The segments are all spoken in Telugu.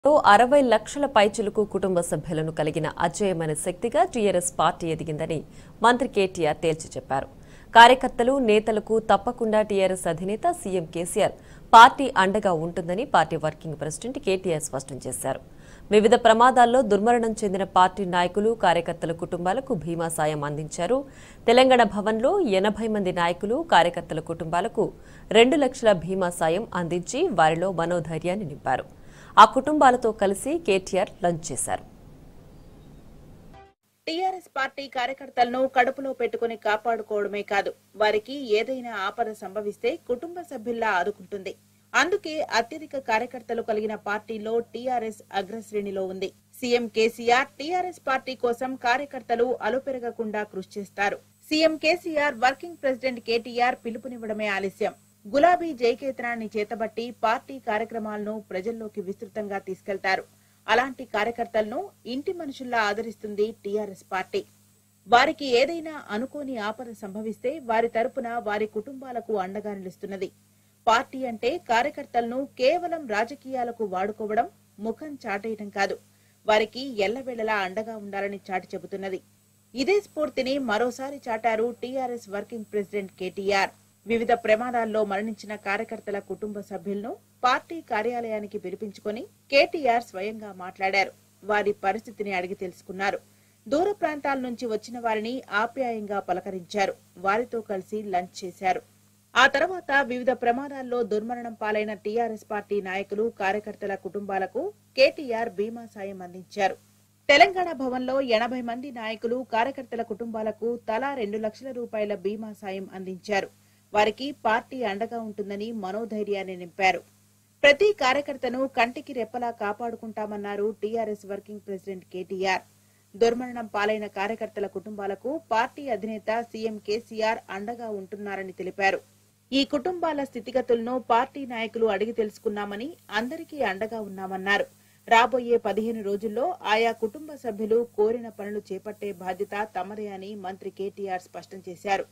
తో అరవై లక్షల పైచులకు కుటుంబ సభ్యులను కలిగిన అజేయమైన శక్తిగా టీఆర్ఎస్ పార్టీ ఎదిగిందని మంత్రి కేటీఆర్ తేల్చి చెప్పారు కార్యకర్తలు నేతలకు తప్పకుండా టీఆర్ఎస్ అధినేత సీఎం కేసీఆర్ పార్టీ అండగా ఉంటుందని పార్టీ వర్కింగ్ ప్రెసిడెంట్ కేటీఆర్ స్పష్టం చేశారు వివిధ ప్రమాదాల్లో దుర్మరణం చెందిన పార్టీ నాయకులు కార్యకర్తల కుటుంబాలకు భీమా సాయం అందించారు తెలంగాణ భవన్లో ఎనభై మంది నాయకులు కార్యకర్తల కుటుంబాలకు రెండు లక్షల భీమా సాయం అందించి వారిలో మనోధైర్యాన్ని నింపారు ఆ కుటుంబాలతో కలిసి కేటీఆర్ లంచ్ చేశారు టీఆర్ఎస్ పార్టీ కార్యకర్తలను కడుపులో పెట్టుకుని కాపాడుకోవడమే కాదు వారికి ఏదైనా ఆపద సంభవిస్తే కుటుంబ సభ్యుల్లా ఆదుకుంటుంది అందుకే అత్యధిక కార్యకర్తలు కలిగిన పార్టీలో టీఆర్ఎస్ అగ్రశ్రేణిలో ఉంది సీఎం కేసీఆర్ టీఆర్ఎస్ పార్టీ కోసం కార్యకర్తలు అలుపెరగకుండా కృషి చేస్తారు CM KCR working president KTR పిలుపునివ్వడమే ఆలస్యం గులాబీ జయకేతనాన్ని చేతబట్టి పార్టీ కార్యక్రమాలను ప్రజల్లోకి విస్తృతంగా తీసుకెళ్తారు అలాంటి కార్యకర్తలను ఇంటి మనుషుల్లా ఆదరిస్తుంది టీఆర్ఎస్ పార్టీ వారికి ఏదైనా అనుకోని ఆపద సంభవిస్తే వారి తరపున వారి కుటుంబాలకు అండగా నిలుస్తున్నది పార్టీ అంటే కార్యకర్తలను కేవలం రాజకీయాలకు వాడుకోవడం ముఖం చాటేయటం కాదు వారికి ఎల్లవేళలా అండగా ఉండాలని చాటి చెబుతున్నది ఇదే స్ఫూర్తిని మరోసారి చాటారు టీఆర్ఎస్ వర్కింగ్ ప్రెసిడెంట్ కేటీఆర్ వివిధ ప్రమాదాల్లో మరణించిన కార్యకర్తల కుటుంబ సభ్యులను పార్టీ కార్యాలయానికి పిలిపించుకొని కేటీఆర్ స్వయంగా మాట్లాడారు వారి పరిస్థితిని అడిగి తెలుసుకున్నారు దూర ప్రాంతాల నుంచి వచ్చిన వారిని ఆప్యాయంగా పలకరించారు వారితో కలిసి లంచ్ చేశారు ఆ తర్వాత వివిధ ప్రమాదాల్లో దుర్మరణం పాలైన టీఆర్ఎస్ పార్టీ నాయకులు కార్యకర్తల కుటుంబాలకు కేటీఆర్ బీమా సాయం అందించారు తెలంగాణ భవన్లో ఎనభై మంది నాయకులు కార్యకర్తల కుటుంబాలకు తలా రెండు లక్షల రూపాయల బీమా సాయం అందించారు వారికి పార్టీ అండగా ఉంటుందని మనోధైర్యాన్ని నింపారు ప్రతి కార్యకర్తను కంటికి రెప్పలా కాపాడుకుంటామన్నారు టీఆర్ఎస్ వర్కింగ్ ప్రెసిడెంట్ కేటీఆర్ దుర్మరణం పాలైన కార్యకర్తల కుటుంబాలకు పార్టీ అధినేత సీఎం కేసీఆర్ అండగా ఉంటున్నారని తెలిపారు ఈ కుటుంబాల స్థితిగతులను పార్టీ నాయకులు అడిగి తెలుసుకున్నామని అందరికీ అండగా ఉన్నామన్నారు రాబోయే పదిహేను రోజుల్లో ఆయా కుటుంబ సభ్యులు కోరిన పనులు చేపట్టే బాధ్యత తమదే అని మంత్రి కేటీఆర్ స్పష్టం చేశారు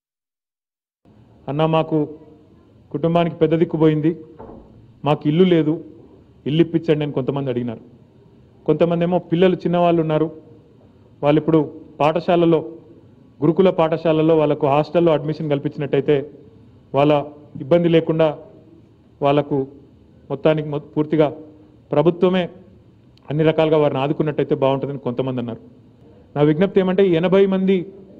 అన్న మాకు కుటుంబానికి పెద్ద దిక్కు పోయింది మాకు ఇల్లు లేదు ఇల్లు ఇప్పించండి అని కొంతమంది అడిగినారు కొంతమంది ఏమో పిల్లలు చిన్నవాళ్ళు ఉన్నారు వాళ్ళు ఇప్పుడు పాఠశాలలో గురుకుల పాఠశాలలో వాళ్ళకు హాస్టల్లో అడ్మిషన్ కల్పించినట్టయితే వాళ్ళ ఇబ్బంది లేకుండా వాళ్ళకు మొత్తానికి మొ- పూర్తిగా ప్రభుత్వమే అన్ని రకాలుగా వారిని ఆదుకున్నట్టయితే బాగుంటుందని కొంతమంది అన్నారు నా విజ్ఞప్తి ఏమంటే ఈ ఎనభై మంది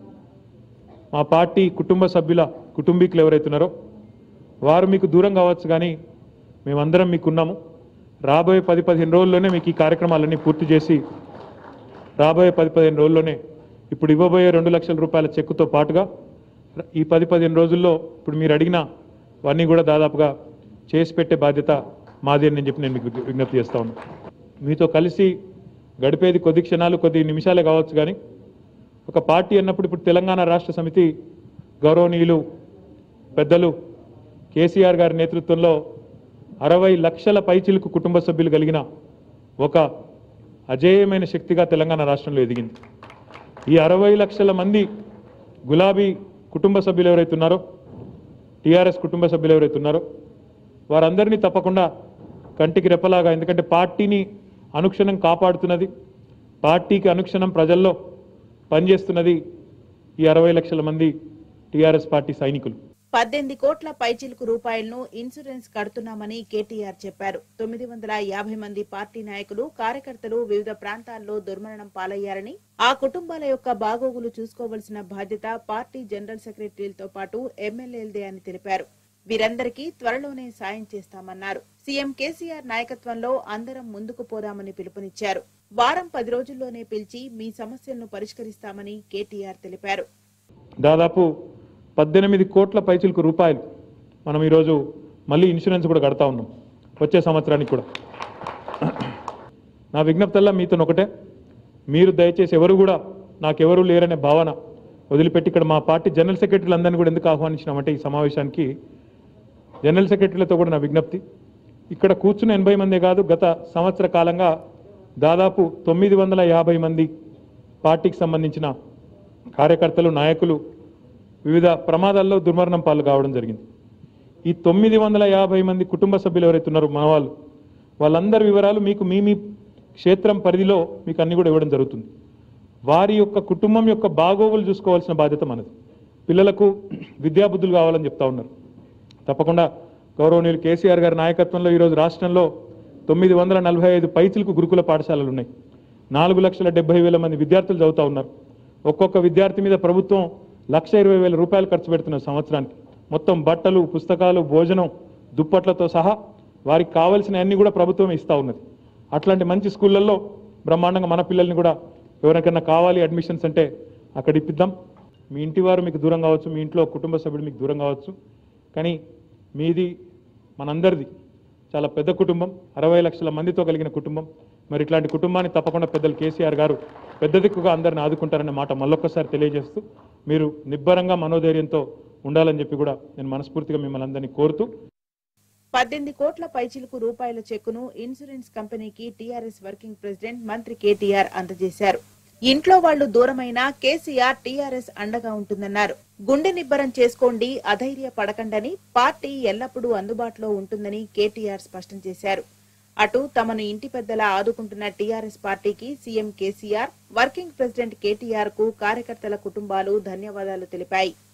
మా పార్టీ కుటుంబ సభ్యుల కుటుంబీకులు ఎవరైతున్నారో వారు మీకు దూరం కావచ్చు కానీ మేమందరం మీకున్నాము రాబోయే పది పదిహేను రోజుల్లోనే మీకు ఈ కార్యక్రమాలన్నీ పూర్తి చేసి రాబోయే పది పదిహేను రోజుల్లోనే ఇప్పుడు ఇవ్వబోయే రెండు లక్షల రూపాయల చెక్కుతో పాటుగా ఈ పది పదిహేను రోజుల్లో ఇప్పుడు మీరు అడిగిన అవన్నీ కూడా దాదాపుగా చేసి పెట్టే బాధ్యత మాది అని నేను చెప్పి నేను మీకు విజ్ఞ- విజ్ఞప్తి చేస్తా ఉన్నాను మీతో కలిసి గడిపేది కొద్ది క్షణాలు కొద్ది నిమిషాలే కావచ్చు కానీ ఒక పార్టీ అన్నప్పుడు ఇప్పుడు తెలంగాణ రాష్ట్ర సమితి గౌరవనీయులు పెద్దలు కేసీఆర్ గారి నేతృత్వంలో అరవై లక్షల పైచిలుకు కుటుంబ సభ్యులు కలిగిన ఒక అజేయమైన శక్తిగా తెలంగాణ రాష్ట్రంలో ఎదిగింది ఈ అరవై లక్షల మంది గులాబీ కుటుంబ సభ్యులు ఎవరైతే ఉన్నారో టీఆర్ఎస్ కుటుంబ సభ్యులు ఎవరైతే ఉన్నారో వారందరినీ తప్పకుండా కంటికి రెప్పలాగా ఎందుకంటే పార్టీని అనుక్షణం కాపాడుతున్నది పార్టీకి అనుక్షణం ప్రజల్లో పనిచేస్తున్నది ఈ అరవై లక్షల మంది టీఆర్ఎస్ పార్టీ సైనికులు పద్దెనిమిది కోట్ల పైచిలుకు రూపాయలను ఇన్సూరెన్స్ కడుతున్నామని కేటీఆర్ చెప్పారు తొమ్మిది వందల యాభై మంది పార్టీ నాయకులు కార్యకర్తలు వివిధ ప్రాంతాల్లో దుర్మరణం పాలయ్యారని ఆ కుటుంబాల యొక్క బాగోగులు చూసుకోవలసిన బాధ్యత పార్టీ జనరల్ సెక్రటరీలతో పాటు ఎమ్మెల్యేలదే అని తెలిపారు వీరందరికీ త్వరలోనే సాయం చేస్తామన్నారు సీఎం కేసీఆర్ నాయకత్వంలో అందరం ముందుకు పోదామని పిలుపునిచ్చారు వారం పది రోజుల్లోనే పిలిచి మీ సమస్యలను పరిష్కరిస్తామని కేటీఆర్ తెలిపారు దాదాపు పద్దెనిమిది కోట్ల పైచిలకు రూపాయలు మనం ఈరోజు మళ్ళీ ఇన్సూరెన్స్ కూడా కడతా ఉన్నాం వచ్చే సంవత్సరానికి కూడా నా విజ్ఞప్తల్లా మీతో ఒకటే మీరు దయచేసి ఎవరు కూడా నాకెవరు లేరనే భావన వదిలిపెట్టి ఇక్కడ మా పార్టీ జనరల్ సెక్రటరీలు అందరినీ కూడా ఎందుకు ఆహ్వానించినామంటే ఈ సమావేశానికి జనరల్ సెక్రటరీలతో కూడా నా విజ్ఞప్తి ఇక్కడ కూర్చున్న ఎనభై మందే కాదు గత సంవత్సర కాలంగా దాదాపు తొమ్మిది వందల యాభై మంది పార్టీకి సంబంధించిన కార్యకర్తలు నాయకులు వివిధ ప్రమాదాల్లో దుర్మరణం పాలు కావడం జరిగింది ఈ తొమ్మిది వందల యాభై మంది కుటుంబ సభ్యులు ఎవరైతే ఉన్నారో మన వాళ్ళు వాళ్ళందరి వివరాలు మీకు మీ మీ క్షేత్రం పరిధిలో మీకు అన్ని కూడా ఇవ్వడం జరుగుతుంది వారి యొక్క కుటుంబం యొక్క బాగోగులు చూసుకోవాల్సిన బాధ్యత మనది పిల్లలకు విద్యాబుద్ధులు కావాలని చెప్తా ఉన్నారు తప్పకుండా గౌరవనీయులు కేసీఆర్ గారి నాయకత్వంలో ఈరోజు రాష్ట్రంలో తొమ్మిది వందల నలభై ఐదు పైచిలకు గురుకుల పాఠశాలలు ఉన్నాయి నాలుగు లక్షల డెబ్బై వేల మంది విద్యార్థులు చదువుతా ఉన్నారు ఒక్కొక్క విద్యార్థి మీద ప్రభుత్వం లక్ష ఇరవై వేల రూపాయలు ఖర్చు పెడుతున్నారు సంవత్సరానికి మొత్తం బట్టలు పుస్తకాలు భోజనం దుప్పట్లతో సహా వారికి కావాల్సిన అన్ని కూడా ప్రభుత్వం ఇస్తా ఉన్నది అట్లాంటి మంచి స్కూళ్ళల్లో బ్రహ్మాండంగా మన పిల్లల్ని కూడా ఎవరికైనా కావాలి అడ్మిషన్స్ అంటే అక్కడ ఇప్పిద్దాం మీ ఇంటి వారు మీకు దూరం కావచ్చు మీ ఇంట్లో కుటుంబ సభ్యుడు మీకు దూరం కావచ్చు కానీ మీది మనందరిది చాలా పెద్ద కుటుంబం అరవై లక్షల మందితో కలిగిన కుటుంబం మరి ఇట్లాంటి కుటుంబాన్ని తప్పకుండా పెద్దలు కేసీఆర్ గారు పెద్ద దిక్కుగా అందరిని ఆదుకుంటారనే మాట మళ్ళొక్కసారి తెలియజేస్తూ మీరు నిబ్బరంగా మనోధైర్యంతో ఉండాలని చెప్పి కూడా నేను మనస్ఫూర్తిగా మిమ్మల్ని అందరినీ కోరుతూ పద్దెనిమిది కోట్ల పైచిలుకు రూపాయల చెక్కును ఇన్సూరెన్స్ కంపెనీకి టీఆర్ఎస్ వర్కింగ్ ప్రెసిడెంట్ మంత్రి కేటీఆర్ అందజేశారు ఇంట్లో వాళ్లు దూరమైన కేసీఆర్ టీఆర్ఎస్ అండగా ఉంటుందన్నారు గుండె నిబ్బరం చేసుకోండి అధైర్య పడకండని పార్టీ ఎల్లప్పుడూ అందుబాటులో ఉంటుందని కేటీఆర్ స్పష్టం చేశారు అటు తమను ఇంటి పెద్దలా ఆదుకుంటున్న టీఆర్ఎస్ పార్టీకి CM KCR working president KTR కు కార్యకర్తల కుటుంబాలు ధన్యవాదాలు తెలిపాయి